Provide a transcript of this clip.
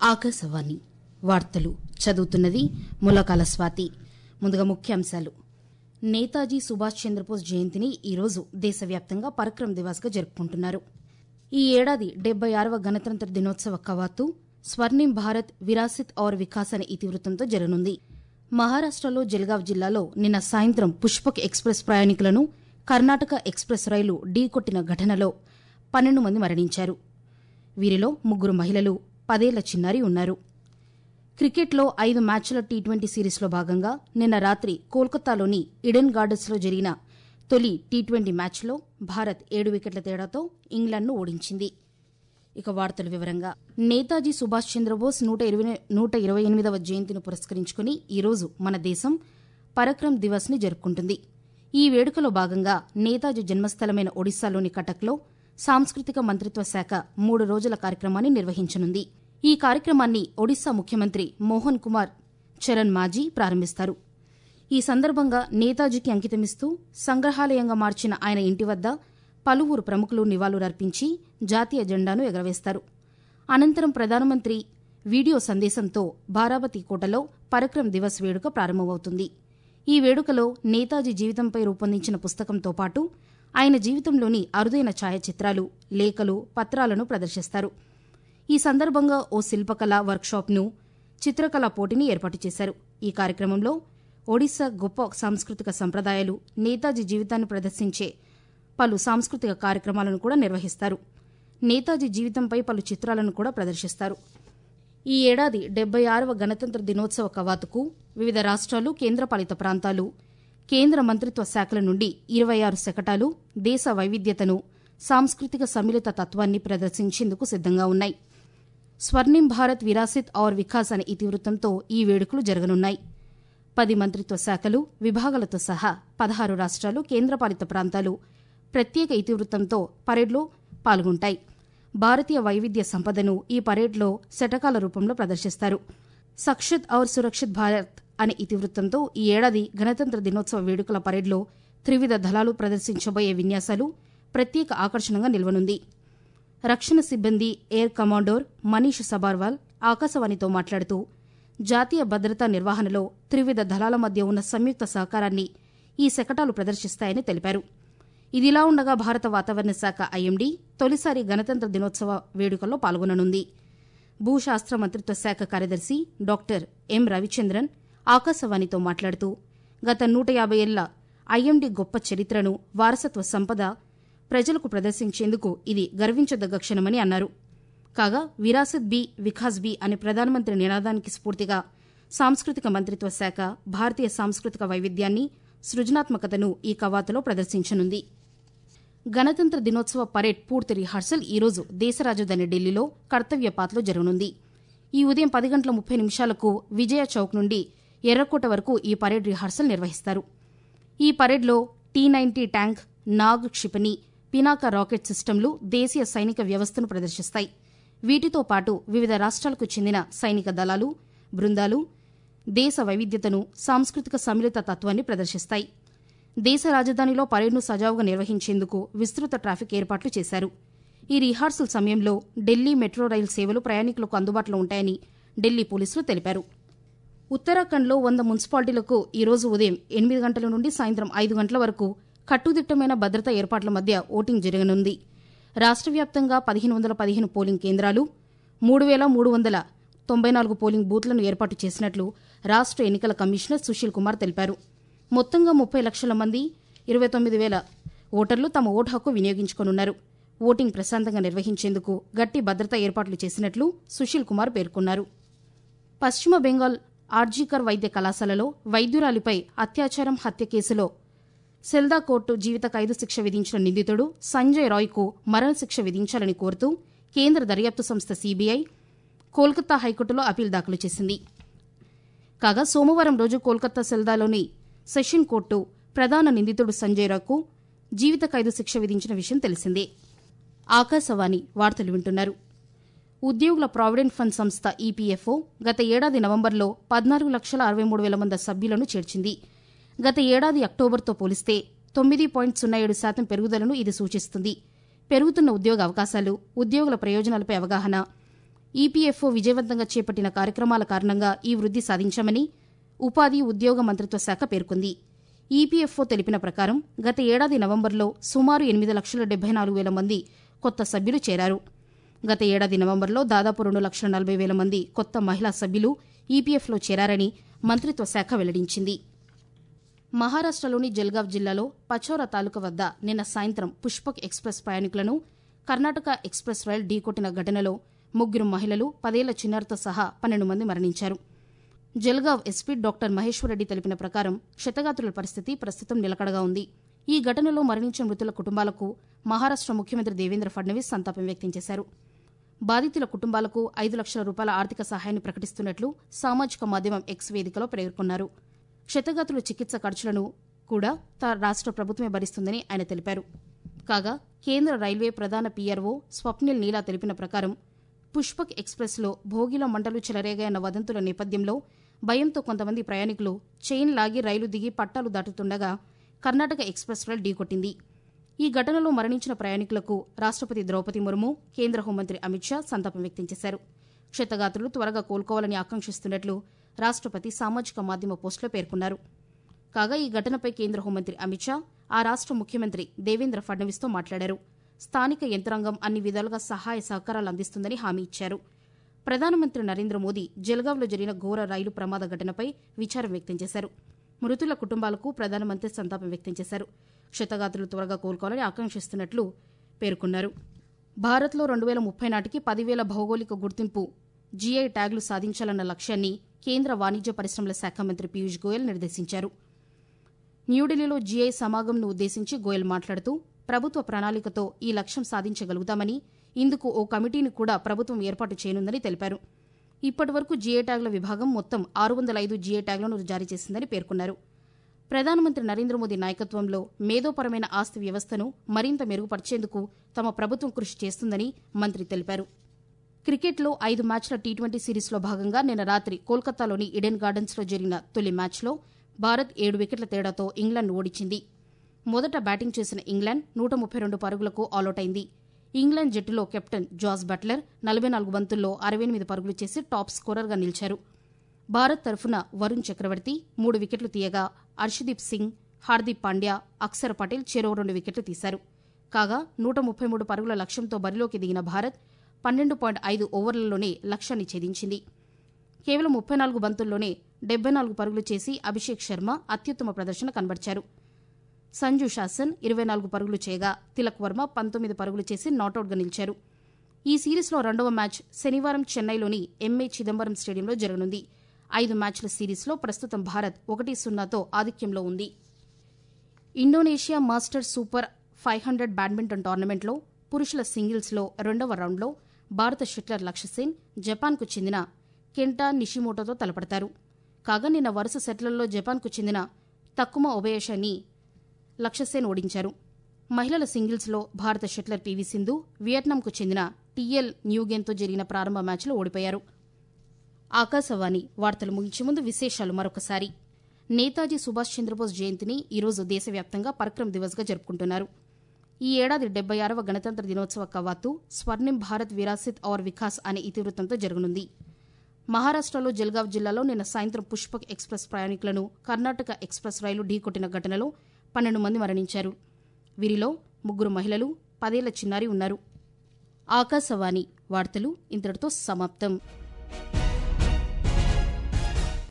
ఆకాశవాణి వార్తలు చదువుతున్నది ములకాల స్వాతి ముందుగా ముఖ్యాంశాలు నేతాజీ సుభాష్ చంద్రబోస్ జయంతిని ఈరోజు దేశవ్యాప్తంగా పరక్రమ్ దివాస్గా జరుపుకుంటున్నారు ఈ ఏడాది డెబ్బై ఆరవ గణతంత్ర దినోత్సవ కవాతు స్వర్ణిం భారత్ విరాసిత్ ఔర్ వికాస్ అనే ఇతివృత్తంతో జరగనుంది మహారాష్టలో జల్గావ్ జిల్లాలో నిన్న సాయంత్రం పుష్పక్ ఎక్స్ప్రెస్ ప్రయాణికులను కర్ణాటక ఎక్స్ప్రెస్ రైలు ఢీకొట్టిన ఘటనలో పన్నెండు మంది మరణించారు వీరిలో ముగ్గురు మహిళలు పదేళ్ల చిన్నారి ఉన్నారు క్రికెట్లో ఐదు మ్యాచ్ల టీ ట్వంటీ సిరీస్లో భాగంగా నిన్న రాత్రి కోల్కతాలోని ఇడెన్ గార్డెన్స్లో జరిగిన తొలి టీ ట్వంటీ మ్యాచ్లో భారత్ ఏడు వికెట్ల తేడాతో ఇంగ్లాండ్ను ఓడించింది ఇక వార్తల వివరంగా నేతాజీ సుభాష్ చంద్రబోస్ నూట ఇరవై నూట ఇరవై ఎనిమిదవ జయంతిని పురస్కరించుకుని ఈరోజు మన దేశం పరక్రమ్ దివస్ ని జరుపుకుంటుంది ఈ వేడుకలో భాగంగా నేతాజీ జన్మస్థలమైన ఒడిశాలోని కటక్లో సాంస్కృతిక మంత్రిత్వ శాఖ మూడు రోజుల కార్యక్రమాన్ని నిర్వహించనుంది ఈ కార్యక్రమాన్ని ఒడిశా ముఖ్యమంత్రి మోహన్ కుమార్ చరణ్ మాజీ ప్రారంభిస్తారు ఈ సందర్భంగా నేతాజీకి అంకితమిస్తూ సంగ్రహాలయంగా మార్చిన ఆయన ఇంటి వద్ద పలువురు ప్రముఖులు నివాళులర్పించి జాతీయ జెండాను ఎగరవేస్తారు అనంతరం ప్రధానమంత్రి వీడియో సందేశంతో బారాబతి కోటలో పరక్రమ్ దివస్ వేడుక ప్రారంభమవుతుంది ఈ వేడుకలో నేతాజీ జీవితంపై రూపొందించిన పుస్తకంతో పాటు ఆయన జీవితంలోని అరుదైన ఛాయాచిత్రాలు లేఖలు పత్రాలను ప్రదర్శిస్తారు ఈ సందర్భంగా ఓ శిల్పకళ వర్క్షాప్ను చిత్రకళా పోటీని ఏర్పాటు చేశారు ఈ కార్యక్రమంలో ఒడిశా గొప్ప సాంస్కృతిక సంప్రదాయాలు నేతాజీ జీవితాన్ని ప్రదర్శించే పలు సాంస్కృతిక కార్యక్రమాలను కూడా నిర్వహిస్తారు నేతాజీ జీవితంపై పలు చిత్రాలను కూడా ప్రదర్శిస్తారు ఈ ఏడాది డెబ్బై ఆరవ గణతంత్ర దినోత్సవ కవాతుకు వివిధ రాష్ట్రాలు కేంద్రపాలిత ప్రాంతాలు కేంద్ర మంత్రిత్వ శాఖల నుండి ఇరవై ఆరు శకటాలు దేశ వైవిధ్యతను సాంస్కృతిక సమ్మిళిత తత్వాన్ని ప్రదర్శించేందుకు సిద్దంగా ఉన్నాయి స్వర్ణిం భారత్ విరాసిత్ ఔర్ వికాస్ అనే ఇతివృత్తంతో ఈ వేడుకలు జరగనున్నాయి పది మంత్రిత్వ శాఖలు విభాగాలతో సహా పదహారు రాష్ట్రాలు కేంద్రపాలిత ప్రాంతాలు ప్రత్యేక ఇతివృత్తంతో పరేడ్లో పాల్గొంటాయి భారతీయ వైవిధ్య సంపదను ఈ పరేడ్లో శటకాల రూపంలో ప్రదర్శిస్తారు సక్షత్ ఔర్ సురక్షిత్ భారత్ అనే ఇతివృత్తంతో ఈ ఏడాది గణతంత్ర దినోత్సవ వేడుకల పరేడ్లో త్రివిధ దళాలు ప్రదర్శించబోయే విన్యాసాలు ప్రత్యేక ఆకర్షణగా నిల్వనుంది రక్షణ సిబ్బంది ఎయిర్ కమాండోర్ మనీష్ సబార్వాల్ ఆకాశవాణితో మాట్లాడుతూ జాతీయ భద్రతా నిర్వహణలో త్రివిధ దళాల మధ్య ఉన్న సంయుక్త సహకారాన్ని ఈ శకటాలు ప్రదర్శిస్తాయని తెలిపారు ఇదిలా ఉండగా భారత వాతావరణ శాఖ ఐఎండీ తొలిసారి గణతంత్ర దినోత్సవ వేడుకల్లో పాల్గొననుంది భూశాస్త్ర మంత్రిత్వ శాఖ కార్యదర్శి డాక్టర్ ఎం రవిచంద్రన్ ఆకాశవాణితో మాట్లాడుతూ గత నూట యాభై ఏళ్ల ఐఎండీ గొప్ప చరిత్రను వారసత్వ సంపద ప్రజలకు ప్రదర్శించేందుకు ఇది గర్వించదగ్గ క్షణమని అన్నారు కాగా విరాసత్ బి వికాస్ బి అనే ప్రధానమంత్రి నినాదానికి స్ఫూర్తిగా సాంస్కృతిక మంత్రిత్వ శాఖ భారతీయ సాంస్కృతిక వైవిధ్యాన్ని సృజనాత్మకతను ఈ కవాతులో ప్రదర్శించనుంది గణతంత్ర దినోత్సవ పరేడ్ పూర్తి రిహార్సల్ ఈరోజు దేశ రాజధాని ఢిల్లీలో కర్తవ్యపాత్లో జరగనుంది ఈ ఉదయం పది గంటల ముప్పై నిమిషాలకు విజయ చౌక్ నుండి ఎర్రకోట వరకు ఈ పరేడ్ రిహార్సల్ నిర్వహిస్తారు ఈ పరేడ్లో టీ నైన్టీ ట్యాంక్ నాగ్ క్షిపణి పినాక రాకెట్ సిస్టంలు దేశీయ సైనిక వ్యవస్థను ప్రదర్శిస్తాయి వీటితో పాటు వివిధ రాష్ట్రాలకు చెందిన సైనిక దళాలు బృందాలు దేశ వైవిధ్యతను సాంస్కృతిక సమ్మిళిత తత్వాన్ని ప్రదర్శిస్తాయి దేశ రాజధానిలో పరేడ్ను సజావుగా నిర్వహించేందుకు విస్తృత ట్రాఫిక్ ఏర్పాట్లు చేశారు ఈ రిహార్సల్ సమయంలో ఢిల్లీ మెట్రో రైలు సేవలు ప్రయాణికులకు అందుబాటులో ఉంటాయని ఢిల్లీ పోలీసులు తెలిపారు ఉత్తరాఖండ్లో వంద మున్సిపాలిటీలకు ఈరోజు ఉదయం ఎనిమిది గంటల నుండి సాయంత్రం ఐదు గంటల వరకు కట్టుదిట్టమైన భద్రతా ఏర్పాట్ల మధ్య ఓటింగ్ జరగనుంది రాష్ట్ర వ్యాప్తంగా పదిహేను వందల పదిహేను పోలింగ్ కేంద్రాలు మూడు వేల మూడు వందల తొంభై నాలుగు పోలింగ్ బూత్లను ఏర్పాటు చేసినట్లు రాష్ట్ర ఎన్నికల కమిషనర్ సుశీల్ కుమార్ తెలిపారు మొత్తంగా ముప్పై లక్షల మంది ఇరవై తొమ్మిది వేల ఓటర్లు తమ ఓటు హక్కు వినియోగించుకోనున్నారు ఓటింగ్ ప్రశాంతంగా నిర్వహించేందుకు గట్టి భద్రతా ఏర్పాట్లు చేసినట్లు సుశీల్ కుమార్ పేర్కొన్నారు పశ్చిమ బెంగాల్ ఆర్జీకర్ వైద్య కళాశాలలో వైద్యురాలిపై అత్యాచారం హత్య కేసులో సెల్దా కోర్టు జీవిత ఖైదు శిక్ష విధించిన నిందితుడు సంజయ్ రాయ్కు మరణశిక్ష విధించాలని కోరుతూ కేంద్ర దర్యాప్తు సంస్థ సీబీఐ కోల్కతా హైకోర్టులో అపీల్ దాఖలు చేసింది కాగా సోమవారం రోజు కోల్కతా సెల్దాలోని సెషన్ కోర్టు ప్రధాన నిందితుడు సంజయ్ రాయ్కు జీవిత ఖైదు శిక్ష విధించిన విషయం తెలిసిందే ఆకాశవాణి వార్తలు వింటున్నారు ఉద్యోగుల ప్రావిడెంట్ ఫండ్ సంస్థ ఈపీఎఫ్ఓ గత ఏడాది నవంబర్లో పద్నాలుగు లక్షల అరవై మూడు వేల మంది సభ్యులను చేర్చింది గత ఏడాది అక్టోబర్తో పోలిస్తే తొమ్మిది పాయింట్ సున్నా ఏడు శాతం పెరుగుదలను ఇది సూచిస్తుంది పెరుగుతున్న ఉద్యోగ అవకాశాలు ఉద్యోగుల ప్రయోజనాలపై అవగాహన ఈపీఎఫ్ఓ విజయవంతంగా చేపట్టిన కార్యక్రమాల కారణంగా ఈ వృద్ధి సాధించామని ఉపాధి ఉద్యోగ మంత్రిత్వ శాఖ పేర్కొంది ఈపీఎఫ్ఓ తెలిపిన ప్రకారం గత ఏడాది నవంబర్లో సుమారు ఎనిమిది లక్షల డెబ్బై నాలుగు వేల మంది కొత్త సభ్యులు చేరారు గత ఏడాది నవంబర్లో దాదాపు రెండు లక్షల నలభై వేల మంది కొత్త మహిళా సభ్యులు ఈపీఎఫ్లో చేరారని మంత్రిత్వ శాఖ వెల్లడించింది మహారాష్టలోని జల్గావ్ జిల్లాలో పచౌరా తాలూకా వద్ద నిన్న సాయంత్రం పుష్పక్ ఎక్స్ప్రెస్ ప్రయాణికులను కర్ణాటక ఎక్స్ప్రెస్ రైలు ఢీకొట్టిన ఘటనలో ముగ్గురు మహిళలు పదేళ్ల చిన్నారితో సహా పన్నెండు మంది మరణించారు జల్గావ్ ఎస్పీ డాక్టర్ మహేశ్వరరెడ్డి తెలిపిన ప్రకారం క్షతగాత్రుల పరిస్థితి ప్రస్తుతం నిలకడగా ఉంది ఈ ఘటనలో మరణించిన మృతుల కుటుంబాలకు మహారాష్ట ముఖ్యమంత్రి దేవేంద్ర ఫడ్నవీస్ సంతాపం వ్యక్తం చేశారు బాధితుల కుటుంబాలకు ఐదు లక్షల రూపాయల ఆర్థిక సహాయాన్ని ప్రకటిస్తున్నట్లు సామాజిక మాధ్యమం ఎక్స్ వేదికలో పేర్కొన్నారు క్షతగాతుల చికిత్స ఖర్చులను కూడా రాష్ట ప్రభుత్వమే భరిస్తుందని ఆయన తెలిపారు కాగా కేంద్ర రైల్వే ప్రధాన పీఆర్ఓ స్వప్నిల్ నీలా తెలిపిన ప్రకారం పుష్పక్ ఎక్స్ప్రెస్లో భోగిలో మంటలు చెలరేగాయన్న వదంతుల నేపథ్యంలో భయంతో కొంతమంది ప్రయాణికులు చైన్ లాగి రైలు దిగి పట్టాలు దాటుతుండగా కర్ణాటక ఎక్స్ప్రెస్ రైలు ఢీకొట్టింది ఈ ఘటనలో మరణించిన ప్రయాణికులకు రాష్టపతి ద్రౌపది ముర్ము కేంద్ర హోంమంత్రి అమిత్ షా సంతాపం వ్యక్తం చేశారు క్షతగాత్రులు త్వరగా కోలుకోవాలని ఆకాంక్షిస్తున్నట్లు రాష్టపతి సామాజిక మాధ్యమ పోస్టులో పేర్కొన్నారు కాగా ఈ ఘటనపై కేంద్ర హోంమంత్రి అమిత్ షా ఆ రాష్ట ముఖ్యమంత్రి దేవేంద్ర ఫడ్నవీస్తో మాట్లాడారు స్థానిక యంత్రాంగం అన్ని విధాలుగా సహాయ సహకారాలు అందిస్తుందని హామీ ఇచ్చారు ప్రధానమంత్రి నరేంద్ర మోదీ జల్గావ్లో జరిగిన ఘోర రైలు ప్రమాద ఘటనపై విచారం వ్యక్తం చేశారు మృతుల కుటుంబాలకు ప్రధానమంత్రి సంతాపం వ్యక్తం చేశారు క్షతగాత్రులు త్వరగా కోలుకోవాలని ఆకాంక్షిస్తున్నట్లు పేర్కొన్నారు భారత్లో రెండు వేల ముప్పై నాటికి పదివేల భౌగోళిక గుర్తింపు జీఐ ట్యాగ్లు సాధించాలన్న లక్ష్యాన్ని కేంద్ర వాణిజ్య పరిశ్రమల శాఖ మంత్రి పీయూష్ గోయల్ నిర్దేశించారు న్యూఢిల్లీలో జీఐ సమాగంను ఉద్దేశించి గోయల్ మాట్లాడుతూ ప్రభుత్వ ప్రణాళికతో ఈ లక్ష్యం సాధించగలుగుతామని ఇందుకు ఓ కమిటీని కూడా ప్రభుత్వం ఏర్పాటు చేయనుందని తెలిపారు ఇప్పటి వరకు జీఏ ట్యాగ్ల విభాగం మొత్తం ఆరు వందల ఐదు జీఏ ట్యాగ్లను జారీ చేసిందని పేర్కొన్నారు ప్రధానమంత్రి నరేంద్ర మోదీ నాయకత్వంలో మేధోపరమైన ఆస్తి వ్యవస్థను మరింత మెరుగుపరిచేందుకు తమ ప్రభుత్వం కృషి చేస్తుందని మంత్రి తెలిపారు క్రికెట్లో ఐదు మ్యాచ్ల టీ ట్వంటీ సిరీస్లో భాగంగా నిన్న రాత్రి కోల్కతాలోని ఇడెన్ గార్డెన్స్లో జరిగిన తొలి మ్యాచ్లో భారత్ ఏడు వికెట్ల తేడాతో ఇంగ్లాండ్ ఓడించింది మొదట బ్యాటింగ్ చేసిన ఇంగ్లాండ్ నూట ముప్పై రెండు పరుగులకు ఆలౌట్ అయింది ఇంగ్లాండ్ జట్టులో కెప్టెన్ జాస్ బట్లర్ నలభై నాలుగు బంతుల్లో అరవై ఎనిమిది పరుగులు చేసి టాప్ స్కోరర్గా నిలిచారు భారత్ తరఫున వరుణ్ చక్రవర్తి మూడు వికెట్లు తీయగా అర్షదీప్ సింగ్ హార్దిక్ పాండ్యా అక్షర్ పటేల్ చెరో రెండు వికెట్లు తీశారు కాగా నూట ముప్పై మూడు పరుగుల లక్ష్యంతో బరిలోకి దిగిన భారత్ పన్నెండు పాయింట్ ఐదు ఓవర్లలోనే లక్ష్యాన్ని ఛేదించింది కేవలం ముప్పై నాలుగు బంతుల్లోనే డెబ్బై నాలుగు పరుగులు చేసి అభిషేక్ శర్మ అత్యుత్తమ ప్రదర్శన కనబర్చారు సంజు శాసన్ ఇరవై నాలుగు పరుగులు చేయగా తిలక్ వర్మ పంతొమ్మిది పరుగులు చేసి నాటౌట్గా నిలిచారు ఈ సిరీస్లో రెండవ మ్యాచ్ శనివారం చెన్నైలోని ఎంఏ చిదంబరం స్టేడియంలో జరగనుంది ఐదు మ్యాచ్ల సిరీస్లో ప్రస్తుతం భారత్ ఒకటి సున్నాతో ఆధిక్యంలో ఉంది Indonesia Masters super five hundred badminton టోర్నమెంట్లో పురుషుల సింగిల్స్లో రెండవ రౌండ్లో భారత షట్లర్ లక్ష్యసేన్ జపాన్కు చెందిన కెంటా నిషిమోటోతో తలపడతారు కాగా నిన్న వరుస సెట్లలో జపాన్కు చెందిన తక్కుమ ఒబయేషాని లక్ష్యసేన్ ఓడించారు మహిళల సింగిల్స్లో భారత షట్లర్ పీవీ సింధు వియత్నాంకు చెందిన టీఎల్ న్యూగేన్తో జరిగిన ప్రారంభ మ్యాచ్లో ఓడిపోయారు ఆకాశవాణి వార్తలు ముగించే ముందు విశేషాలు మరొకసారి నేతాజీ సుభాష్ చంద్రబోస్ జయంతిని ఈరోజు దేశవ్యాప్తంగా పరక్రమ్ దివస్గా జరుపుకుంటున్నారు ఈ ఏడాది డెబ్బై ఆరవ గణతంత్ర దినోత్సవ కవాతు స్వర్ణిం భారత్ విరాసిత్ ఔర్ వికాస్ అనే ఇతివృత్తంతో జరగనుంది మహారాష్టలో జల్గావ్ జిల్లాలో నిన్న సాయంత్రం పుష్పక్ ఎక్స్ప్రెస్ ప్రయాణికులను కర్ణాటక ఎక్స్ప్రెస్ రైలు ఢీకొట్టిన ఘటనలో పన్నెండు మంది మరణించారు వీరిలో ముగ్గురు మహిళలు పదేళ్ల చిన్నారి ఉన్నారు ఆకాశవాణి వార్తలు ఇంతటితో సమాప్తం